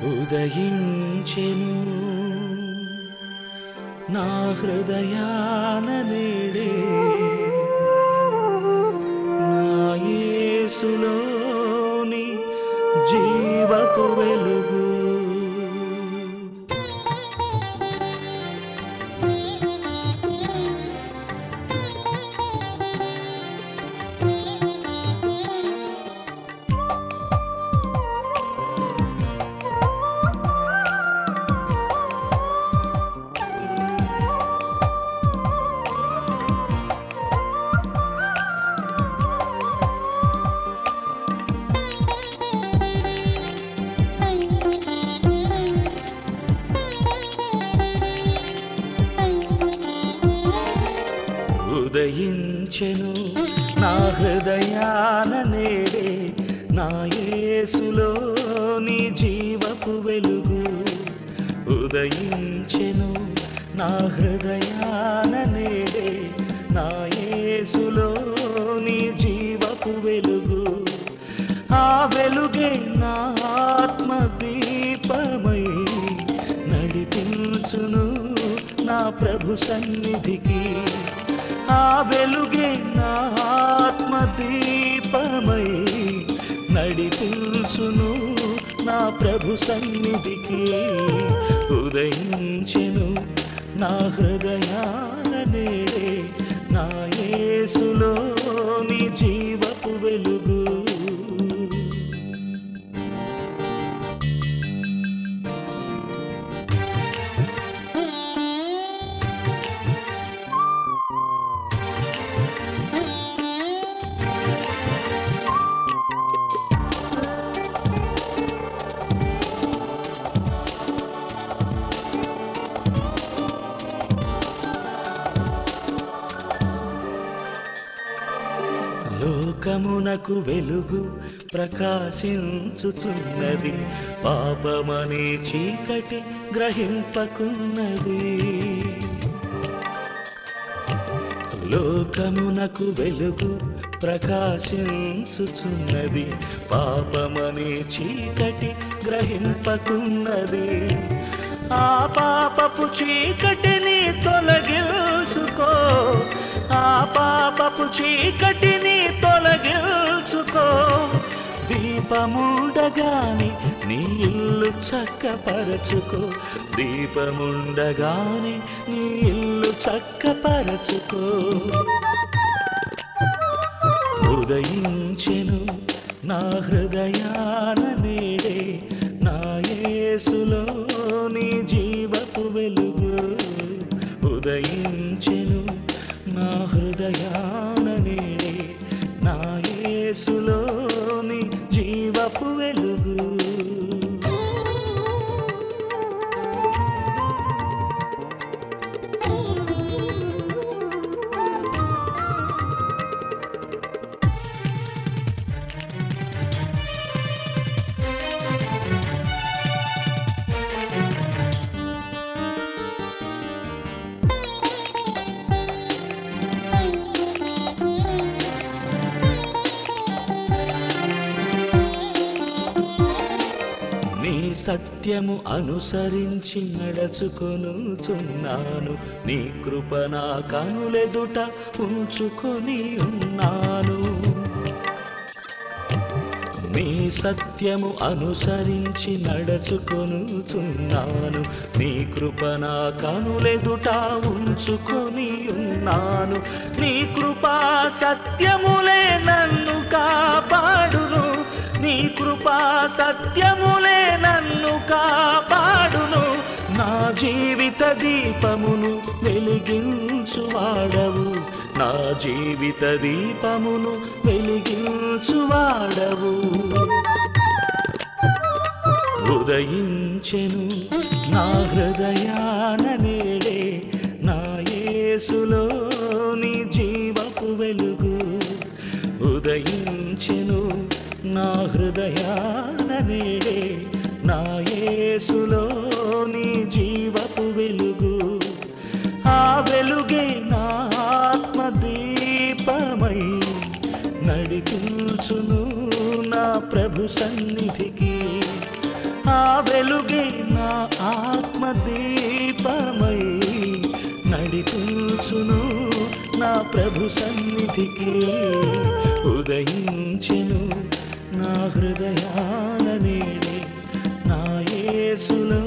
ఉదయించెను నా హృదయాన నేడే నా యేసులోని జీవపు వెలుగు ఉదయించెను నా హృదయాన నేడే నా యేసులోని జీవపు వెలుగు ఉదయించెను నా హృదయాన నేడే నా యేసులోని జీవపు వెలుగు ఆ వెలుగే నా ఆత్మ దీపమై నడిపించును నా ప్రభు సన్నిధికి ఆ వెలుగే నా ఆత్మ దీపమై నడిపించును నా ప్రభు సన్నిధికి ఉదయించెను నా హృదయాన నేడే నా యేసులోని జీవపు వెలుగు లోకమునకు వెలుగు ప్రకాశించుచున్నది పాపమనే చీకటి గ్రహింపకున్నది లోకమునకు వెలుగు ప్రకాశించుచున్నది పాపమనే చీకటి గ్రహింపకున్నది ఆ పాపపు చీకటిని తొలగించుకో ఆ పాపపు చీకటిని తొలగించుకో దీపముండగాని నీ ఇల్లు చక్కపరచుకో దీపముండగాని నీ ఇల్లు చక్కపరచుకో ఉదయించెను నా హృదయాన నేడే నా యేసులోని జీవపు వెలుగు ఉదయించెను నా హృదయాన నేడే నా యేసులోని జీవపు వెలుగు నీ సత్యము అనుసరించి నడుచుకొనుచున్నాను నీ కృప నా కనులెదుట ఉంచుకొని ఉన్నాను నీ సత్యము అనుసరించి నడుచుకొనుచున్నాను నీ కృప నా కనులెదుట ఉంచుకొని ఉన్నాను నీ కృపా సత్యములే నన్ను కాపాడును నీ కృపా సత్యములే నన్ను కాపాడును నా జీవిత దీపమును వెలిగించువాడవు నా జీవిత దీపమును వెలిగించువాడవు ఉదయించెను నా హృదయాన నేడే నా యేసులోని జీవపు వెలుగు ఉదయించెను నా హృదయాన నేడే నా యేసులోని జీవపు వెలుగు ఆ వెలుగే నా ఆత్మ దీపమై నడిపించును నా ప్రభు సన్నిధికి ఆ వెలుగే నా ఆత్మదీపమై నడిపించును నా ప్రభు సన్నిధికి ఉదయించెను నా హృదయాన నేడే నా యేసులో